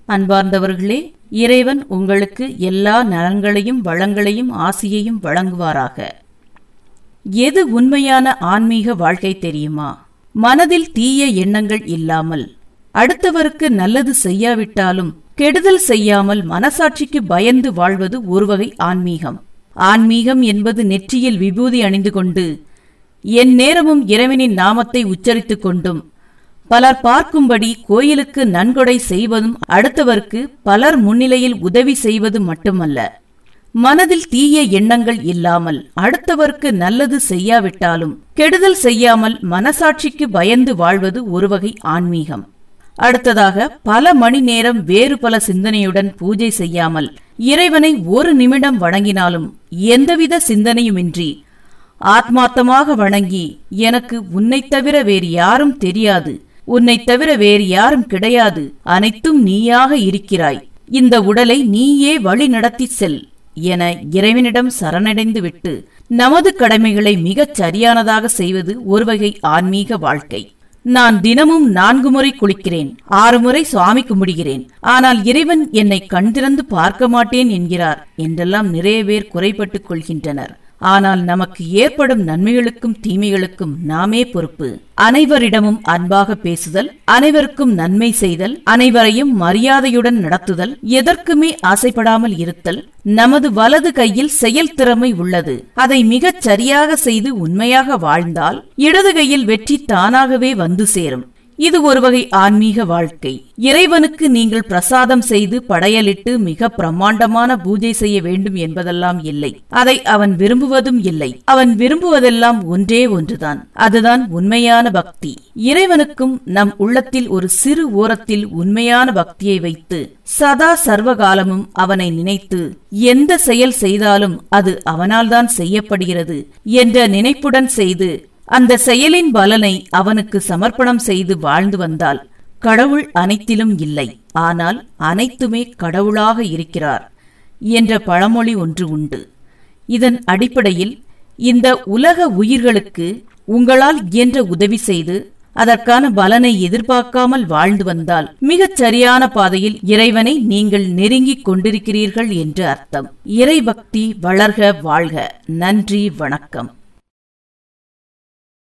அன்பார்ந்தவர்களே இறைவன் உங்களுக்கு எல்லா நலன்களையும் வளங்களையும் ஆசியையும் வழங்குவாராக எது உண்மையான ஆன்மீக வாழ்க்கை தெரியுமா மனதில் தீய எண்ணங்கள் இல்லாமல் அடுத்தவருக்கு நல்லது செய்யாவிட்டாலும் கெடுதல் செய்யாமல் மனசாட்சிக்கு பயந்து வாழ்வது ஒரு வகை ஆன்மீகம் ஆன்மீகம் என்பது நெற்றியில் விபூதி அணிந்து கொண்டு என் நேரமும் இறைவனின் நாமத்தை உச்சரித்துக் கொண்டும் பலர் பார்க்கும்படி கோயிலுக்கு நன்கொடை செய்வதும் அடுத்தவருக்கு பலர் முன்னிலையில் உதவி செய்வது மட்டுமல்ல மனதில் தீய எண்ணங்கள் இல்லாமல் அடுத்தவருக்கு நல்லது செய்யாவிட்டாலும் கெடுதல் செய்யாமல் மனசாட்சிக்கு பயந்து வாழ்வது ஒரு வகை ஆன்மீகம் அடுத்ததாக பல மணி நேரம் வேறு பல சிந்தனையுடன் பூஜை செய்யாமல் இறைவனை ஒரு நிமிடம் வணங்கினாலும் எந்தவித சிந்தனையுமின்றி ஆத்மார்த்தமாக வணங்கி எனக்கு உன்னைத் தவிர வேறு யாரும் தெரியாது உன்னைத் தவிர வேறு யாரும் கிடையாது அனைத்தும் நீயாக இருக்கிறாய் இந்த உடலை நீயே வழி நடத்தி செல் என இறைவனிடம் சரணடைந்து விட்டு நமது கடமைகளை மிகச் சரியானதாக செய்வது ஒரு வகை ஆன்மீக வாழ்க்கை நான் தினமும் நான்கு முறை குளிக்கிறேன் ஆறு முறை சுவாமி கும்பிடுகிறேன் ஆனால் இறைவன் என்னை கண் திறந்து பார்க்க மாட்டேன் என்கிறார் என்றெல்லாம் நிறைய பேர் குறைபட்டுக் கொள்கின்றனர் ஆனால் நமக்கு ஏற்படும் நன்மைகளுக்கும் தீமைகளுக்கும் நாமே பொறுப்பு அனைவரிடமும் அன்பாக பேசுதல் அனைவருக்கும் நன்மை செய்தல் அனைவரையும் மரியாதையுடன் நடத்துதல் எதற்குமே ஆசைப்படாமல் இருத்தல் நமது வலது கையில் செயல் திறமை உள்ளது அதை மிகச் சரியாக செய்து உண்மையாக வாழ்ந்தால் இடது கையில் வெற்றி தானாகவே வந்து சேரும் இது ஒரு வகை ஆன்மீக வாழ்க்கை இறைவனுக்கு நீங்கள் பிரசாதம் செய்து படையலிட்டு மிக பிரம்மாண்டமான பூஜை செய்ய வேண்டும் என்பதெல்லாம் இல்லை அதை அவன் விரும்புவதும் இல்லை அவன் விரும்புவதெல்லாம் ஒன்றே ஒன்றுதான் அதுதான் உண்மையான பக்தி இறைவனுக்கும் நம் உள்ளத்தில் ஒரு சிறு ஓரத்தில் உண்மையான பக்தியை வைத்து சதா சர்வகாலமும் அவனை நினைத்து எந்த செயல் செய்தாலும் அது அவனால்தான் செய்யப்படுகிறது என்ற நினைப்புடன் செய்து அந்த செயலின் பலனை அவனுக்கு சமர்ப்பணம் செய்து வாழ்ந்து வந்தால் கடவுள் அனைத்திலும் இல்லை ஆனால் அனைத்துமே கடவுளாக இருக்கிறார் என்ற பழமொழி ஒன்று உண்டு இதன் அடிப்படையில் இந்த உலக உயிர்களுக்கு உங்களால் இயன்ற உதவி செய்து அதற்கான பலனை எதிர்பார்க்காமல் வாழ்ந்து வந்தால் மிகச் சரியான பாதையில் இறைவனை நீங்கள் நெருங்கிக் கொண்டிருக்கிறீர்கள் என்று அர்த்தம் இறைபக்தி வளர்க வாழ்க நன்றி வணக்கம்